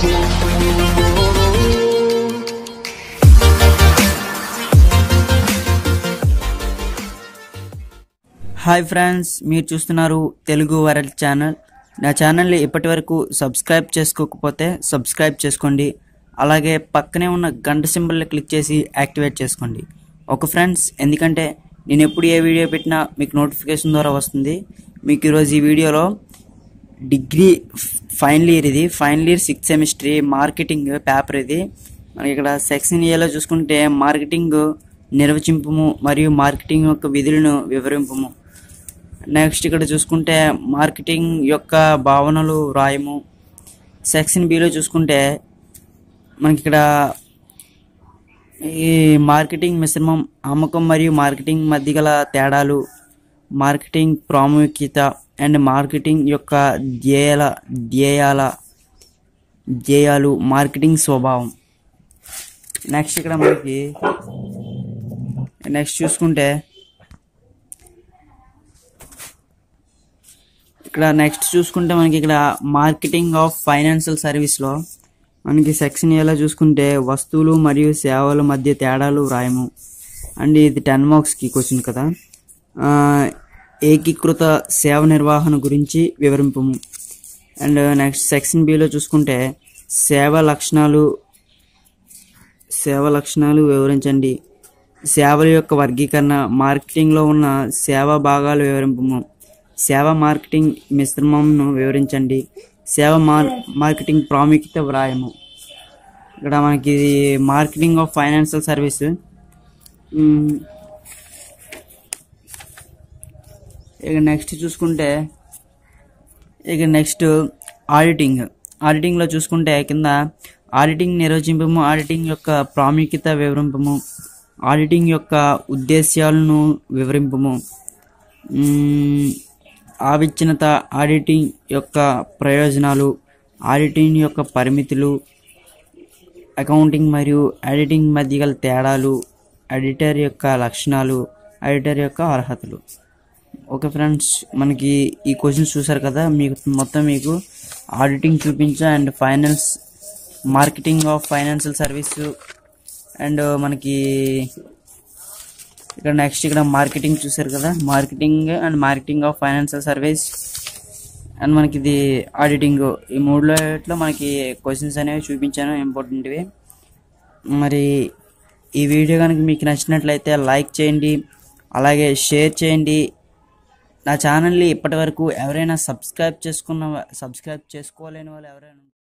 hi friends మీరు చూస్తున్నారు Telugu world channel నా ఛానల్ని ఇప్పటి వరకు సబ్స్క్రైబ్ చేసుకోకపోతే సబ్స్క్రైబ్ చేసుకోండి అలాగే పక్కనే ఉన్న గంట సింబల్ని క్లిక్ చేసి యాక్టివేట్ చేసుకోండి ఓకే ఫ్రెండ్స్ ఎందుకంటే నేను ఎప్పుడు ఏ వీడియో పెట్టినా మీకు నోటిఫికేషన్ ద్వారా వస్తుంది మీకు ఈరోజు ఈ వీడియోలో డిగ్రీ ఫైనల్ ఇయర్ ఇది final year sixth semester marketing paper ఇది మనకి ఇక్కడ సెక్షన్ ఏలో చూసుకుంటే మార్కెటింగ్ నిర్వచింపము మరియు మార్కెటింగ్ యొక్క విధులను వివరింపము నెక్స్ట్ ఇక్కడ చూసుకుంటే మార్కెటింగ్ యొక్క భావనలు రాయము సెక్షన్ బిలో చూసుకుంటే మనకి ఇక్కడ ఈ మార్కెటింగ్ మిశ్రమం అమ్మకం మరియు మార్కెటింగ్ మధ్య గల తేడాలు మార్కెటింగ్ ప్రాముఖ్యత అండ్ మార్కెటింగ్ యొక్క ధ్యేయాల ధ్యేయాల ధ్యేయాలు మార్కెటింగ్ స్వభావం నెక్స్ట్ ఇక్కడ మనకి నెక్స్ట్ చూసుకుంటే ఇక్కడ నెక్స్ట్ చూసుకుంటే మనకి ఇక్కడ మార్కెటింగ్ ఆఫ్ ఫైనాన్షియల్ సర్వీస్లో మనకి సెక్షన్ ఏలో చూసుకుంటే వస్తువులు మరియు సేవల మధ్య తేడాలు రాయము అండ్ ఇది టెన్ మార్క్స్కి క్వశ్చన్ కదా ఆ, ఏకీకృత సేవ నిర్వహణ గురించి వివరింపము అండ్ నెక్స్ట్ సెక్షన్ బిలో చూసుకుంటే సేవ లక్షణాలు సేవ లక్షణాలు వివరించండి సేవల యొక్క వర్గీకరణ మార్కెటింగ్లో ఉన్న సేవా భాగాలు వివరింపము సేవ మార్కెటింగ్ మిశ్రమంను వివరించండి సేవ మార్ మార్కెటింగ్ ప్రాముఖ్యత వ్రాయము ఇక్కడ మనకి ఇది మార్కెటింగ్ ఆఫ్ ఫైనాన్షియల్ సర్వీస్ మ్, ఇక నెక్స్ట్ చూసుకుంటే ఇక నెక్స్ట్ ఆడిటింగ్ ఆడిటింగ్లో చూసుకుంటే కింద ఆడిటింగ్ నిర్వచింపము ఆడిటింగ్ యొక్క ప్రాముఖ్యత వివరింపము ఆడిటింగ్ యొక్క ఉద్దేశ్యాలను వివరింపము మ్మ్, ఆవిచ్ఛిన్నత ఆడిటింగ్ యొక్క ప్రయోజనాలు ఆడిటింగ్ యొక్క పరిమితులు అకౌంటింగ్ మరియు ఎడిటింగ్ మధ్య గల తేడాలు ఎడిటర్ యొక్క లక్షణాలు ఎడిటర్ యొక్క అర్హతలు ఓకే ఫ్రెండ్స్ మనకి ఈ క్వశ్చన్స్ చూసారు కదా మీకు మొత్తం మీకు ఆడిటింగ్ చూపించా and finance marketing of financial service and మనకి ఇక్కడ నెక్స్ట్ ఇక్కడ మార్కెటింగ్ చూసారు కదా marketing and marketing of financial service and మనకి ఇది ఆడిటింగ్ ఈ మూడులో ఇట్లా మనకి క్వశ్చన్స్ అనేవి చూపించాను ఇంపార్టెంట్వి మరి ఈ వీడియో కనుక మీకు నచ్చినట్లయితే లైక్ చేయండి అలాగే షేర్ చేయండి నా ఛానల్ని ఇప్పటి వరకు ఎవరైనా సబ్స్క్రైబ్ చేసుకున్న వా- సబ్స్క్రైబ్ చేసుకోలేని వాళ్ళు ఎవరైనా